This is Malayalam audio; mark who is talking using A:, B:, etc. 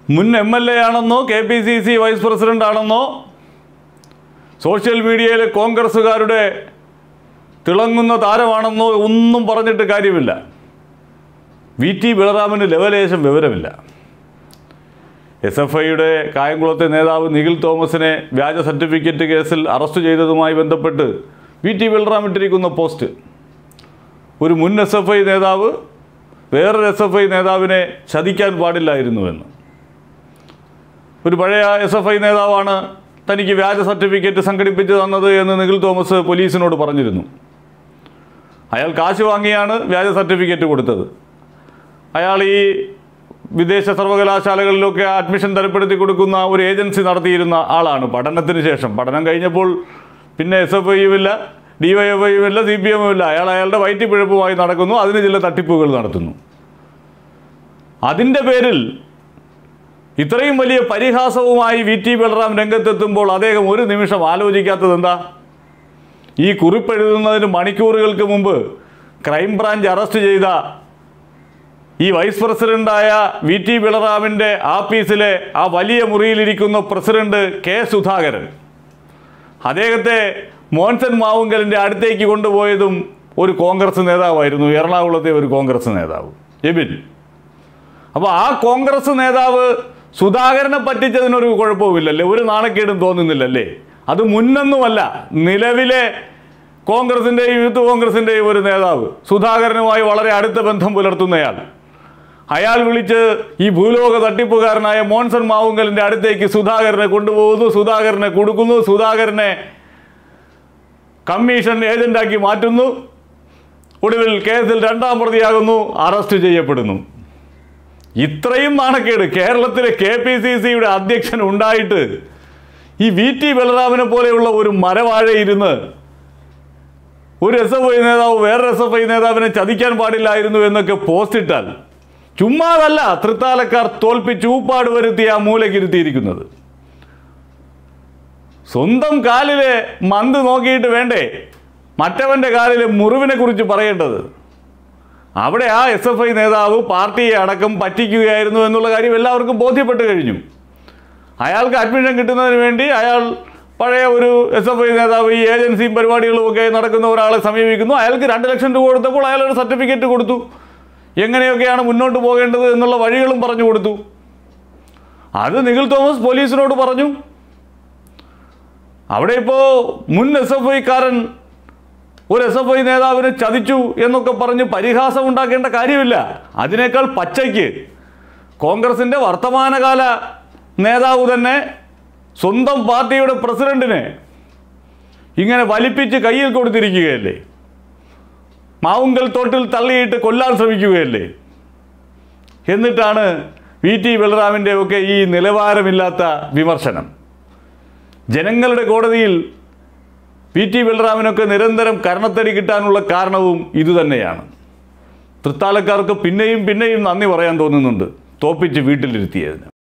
A: മുൻ എം എൽ എ ആണെന്നോ K P C C vice president ആണെന്നോ സോഷ്യൽ മീഡിയയിലെ കോൺഗ്രസ്സുകാരുടെ തിളങ്ങുന്ന താരമാണെന്നോ ഒന്നും പറഞ്ഞിട്ട് കാര്യമില്ല വി ടി ബലറാമിന് ലവലേശം വിവരമില്ല എസ് എഫ് ഐയുടെ കായംകുളത്തെ നേതാവ് നിഖിൽ തോമസിനെ വ്യാജ സർട്ടിഫിക്കറ്റ് കേസിൽ അറസ്റ്റ് ചെയ്തതുമായി ബന്ധപ്പെട്ട് വി ടി ബലറാം ഇട്ടിരിക്കുന്ന പോസ്റ്റ് ഒരു മുൻ എസ് എഫ് ഐ നേതാവ് വേറൊരു എസ് എഫ് ഐ നേതാവിനെ ചതിക്കാൻ പാടില്ലായിരുന്നുവെന്ന് ഒരു പഴയ എസ് എഫ് ഐ നേതാവാണ് തനിക്ക് വ്യാജ സർട്ടിഫിക്കറ്റ് സംഘടിപ്പിച്ച് തന്നത് എന്ന് നിഖിൽ തോമസ് പോലീസിനോട് പറഞ്ഞിരുന്നു അയാൾ കാശ് വാങ്ങിയാണ് വ്യാജ സർട്ടിഫിക്കറ്റ് കൊടുത്തത് അയാൾ ഈ വിദേശ സർവകലാശാലകളിലൊക്കെ അഡ്മിഷൻ തരപ്പെടുത്തി കൊടുക്കുന്ന ഒരു ഏജൻസി നടത്തിയിരുന്ന ആളാണ് പഠനത്തിന് ശേഷം പഠനം കഴിഞ്ഞപ്പോൾ പിന്നെ എസ് എഫ് ഐയും ഇല്ല ഡി വൈ എഫ് ഐയും ഇല്ല സി പി എമ്മും ഇല്ല അയാൾ അയാളുടെ വയറ്റിപ്പിഴപ്പുമായി നടക്കുന്നു അതിന് ചില തട്ടിപ്പുകൾ നടത്തുന്നു അതിൻ്റെ പേരിൽ ഇത്രയും വലിയ പരിഹാസവുമായി വി ടി ബലറാം രംഗത്തെത്തുമ്പോൾ അദ്ദേഹം ഒരു നിമിഷം ആലോചിക്കാത്തത് എന്താ ഈ കുറിപ്പെഴുതുന്നതിന് മണിക്കൂറുകൾക്ക് മുമ്പ് ക്രൈംബ്രാഞ്ച് അറസ്റ്റ് ചെയ്ത ഈ വൈസ് പ്രസിഡന്റായ വി ടി ബിളറാമിൻ്റെ ആഫീസിലെ ആ വലിയ മുറിയിലിരിക്കുന്ന പ്രസിഡന്റ് കെ സുധാകരൻ അദ്ദേഹത്തെ മോൻസൻ മാവുങ്കലിൻ്റെ അടുത്തേക്ക് കൊണ്ടുപോയതും ഒരു കോൺഗ്രസ് നേതാവായിരുന്നു എറണാകുളത്തെ ഒരു കോൺഗ്രസ് നേതാവ് എബിൻ അപ്പോൾ ആ കോൺഗ്രസ് നേതാവ് സുധാകരനെ പറ്റിച്ചതിനൊരു കുഴപ്പവുമില്ലല്ലേ ഒരു നാണക്കേടും തോന്നുന്നില്ലല്ലേ അത് മുന്നൊന്നുമല്ല നിലവിലെ കോൺഗ്രസിൻ്റെയും യൂത്ത് കോൺഗ്രസിൻ്റെയും ഒരു നേതാവ് സുധാകരനുമായി വളരെ അടുത്ത ബന്ധം പുലർത്തുന്നയാൾ അയാൾ വിളിച്ച് ഈ ഭൂലോക തട്ടിപ്പുകാരനായ മോൻസൺ മാവുങ്കലിൻ്റെ അടുത്തേക്ക് സുധാകരനെ കൊണ്ടുപോകുന്നു സുധാകരനെ കൊടുക്കുന്നു സുധാകരനെ കമ്മീഷൻ ഏജന്റാക്കി മാറ്റുന്നു ഒടുവിൽ കേസിൽ രണ്ടാം പ്രതിയാകുന്നു അറസ്റ്റ് ചെയ്യപ്പെടുന്നു ഇത്രയും നാണക്കേട് കേരളത്തിലെ കെ പി സി സിയുടെ അധ്യക്ഷൻ ഉണ്ടായിട്ട് ഈ വി ടി ബലറാമിനെ പോലെയുള്ള ഒരു മരവാഴ ഇരുന്ന് ഒരു എസ് എഫ് ഐ നേതാവ് വേറൊരു എസ് എഫ് ഐ നേതാവിനെ ചതിക്കാൻ പാടില്ലായിരുന്നു എന്നൊക്കെ പോസ്റ്റ് ഇട്ടാൽ ചുമ്മാതല്ല തൃത്താലക്കാർ തോൽപ്പിച്ച് ഊപ്പാട് വരുത്തി ആ മൂലക്കിരുത്തിയിരിക്കുന്നത് സ്വന്തം കാലിലെ മന്ത് നോക്കിയിട്ട് വേണ്ടേ മറ്റവൻ്റെ കാലിലെ മുറിവിനെ കുറിച്ച് പറയേണ്ടത് അവിടെ ആ എസ് എഫ് ഐ നേതാവ് പാർട്ടിയെ അടക്കം പറ്റിക്കുകയായിരുന്നു എന്നുള്ള കാര്യം എല്ലാവർക്കും ബോധ്യപ്പെട്ട് കഴിഞ്ഞു അയാൾക്ക് അഡ്മിഷൻ കിട്ടുന്നതിന് വേണ്ടി അയാൾ പഴയ ഒരു എസ് എഫ് ഐ നേതാവ് ഈ ഏജൻസിയും പരിപാടികളും ഒക്കെ നടക്കുന്ന ഒരാളെ സമീപിക്കുന്നു അയാൾക്ക് രണ്ട് ലക്ഷം രൂപ കൊടുത്തപ്പോൾ അയാൾ ഒരു സർട്ടിഫിക്കറ്റ് കൊടുത്തു എങ്ങനെയൊക്കെയാണ് മുന്നോട്ട് പോകേണ്ടത് എന്നുള്ള വഴികളും പറഞ്ഞു കൊടുത്തു അത് നിഖിൽ തോമസ് പോലീസിനോട് പറഞ്ഞു അവിടെ ഇപ്പോൾ മുൻ എസ് എഫ് ഐക്കാരൻ ഒരു എസ് എഫ് ഐ നേതാവിനെ ചതിച്ചു എന്നൊക്കെ പറഞ്ഞ് പരിഹാസം ഉണ്ടാക്കേണ്ട കാര്യമില്ല അതിനേക്കാൾ പച്ചയ്ക്ക് കോൺഗ്രസിൻ്റെ വർത്തമാനകാല നേതാവ് തന്നെ സ്വന്തം പാർട്ടിയുടെ പ്രസിഡന്റിനെ ഇങ്ങനെ വലിപ്പിച്ച് കയ്യിൽ കൊടുത്തിരിക്കുകയല്ലേ മാവുങ്കൽ തോട്ടിൽ തള്ളിയിട്ട് കൊല്ലാൻ ശ്രമിക്കുകയല്ലേ എന്നിട്ടാണ് വി ടി ബലറാമിൻ്റെ ഒക്കെ ഈ നിലവാരമില്ലാത്ത വിമർശനം ജനങ്ങളുടെ കോടതിയിൽ പി ടി ബലറാമിനൊക്കെ നിരന്തരം കരണത്തടി കിട്ടാനുള്ള കാരണവും ഇതുതന്നെയാണ് തൃത്താലക്കാർക്ക് പിന്നെയും പിന്നെയും നന്ദി പറയാൻ തോന്നുന്നുണ്ട് തോപ്പിച്ച് വീട്ടിലിരുത്തിയതിന്